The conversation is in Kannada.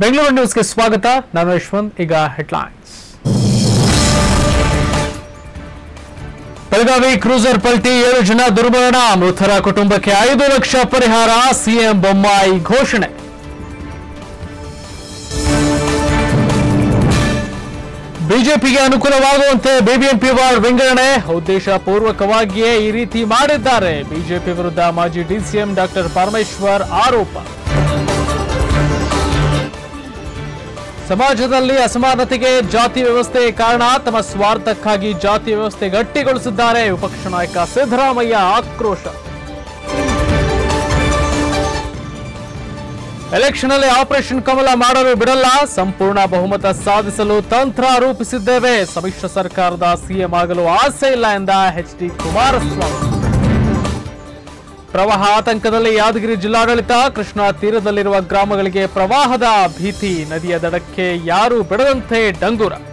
ಬೆಂಗಳೂರು ನ್ಯೂಸ್ಗೆ ಸ್ವಾಗತ ನಾನು ಯಶವಂತ್ ಈಗ ಹೆಡ್ಲೈನ್ಸ್ ಬೆಳಗಾವಿ ಕ್ರೂಸರ್ ಪಲ್ಟಿ ಏಳು ಜನ ದುರ್ಮರಣ ಮೃತರ ಕುಟುಂಬಕ್ಕೆ ಐದು ಲಕ್ಷ ಪರಿಹಾರ ಸಿಎಂ ಬೊಮ್ಮಾಯಿ ಘೋಷಣೆ ಬಿಜೆಪಿಗೆ ಅನುಕೂಲವಾಗುವಂತೆ ಬಿಬಿಎಂಪಿ ವಾರ್ಡ್ ವಿಂಗಡಣೆ ಉದ್ದೇಶ ಪೂರ್ವಕವಾಗಿಯೇ ಈ ರೀತಿ ಮಾಡಿದ್ದಾರೆ ಬಿಜೆಪಿ ವಿರುದ್ಧ ಮಾಜಿ ಡಿಸಿಎಂ ಡಾಕ್ಟರ್ ಪರಮೇಶ್ವರ್ ಆರೋಪ ಸಮಾಜದಲ್ಲಿ ಅಸಮಾನತೆಗೆ ಜಾತಿ ವ್ಯವಸ್ಥೆ ಕಾರಣ ತಮ್ಮ ಸ್ವಾರ್ಥಕ್ಕಾಗಿ ಜಾತಿ ವ್ಯವಸ್ಥೆ ಗಟ್ಟಿಗೊಳಿಸಿದ್ದಾರೆ ವಿಪಕ್ಷ ನಾಯಕ ಸಿದ್ದರಾಮಯ್ಯ ಆಕ್ರೋಶ ಎಲೆಕ್ಷನ್ ಅಲ್ಲಿ ಆಪರೇಷನ್ ಕಮಲ ಮಾಡಲು ಬಿಡಲ್ಲ ಸಂಪೂರ್ಣ ಬಹುಮತ ಸಾಧಿಸಲು ತಂತ್ರ ರೂಪಿಸಿದ್ದೇವೆ ಸಮ್ಮಿಶ್ರ ಸರ್ಕಾರದ ಸಿಎಂ ಆಗಲು ಆಸೆ ಇಲ್ಲ ಎಂದ ಎಚ್ ಡಿ ಕುಮಾರಸ್ವಾಮಿ ಪ್ರವಾಹ ಆತಂಕದಲ್ಲಿ ಯಾದಗಿರಿ ಜಿಲ್ಲಾಡಳಿತ ಕೃಷ್ಣಾ ತೀರದಲ್ಲಿರುವ ಗ್ರಾಮಗಳಿಗೆ ಪ್ರವಾಹದ ಭೀತಿ ನದಿಯ ದಡಕ್ಕೆ ಯಾರು ಬಿಡದಂತೆ ಡಂಗೂರ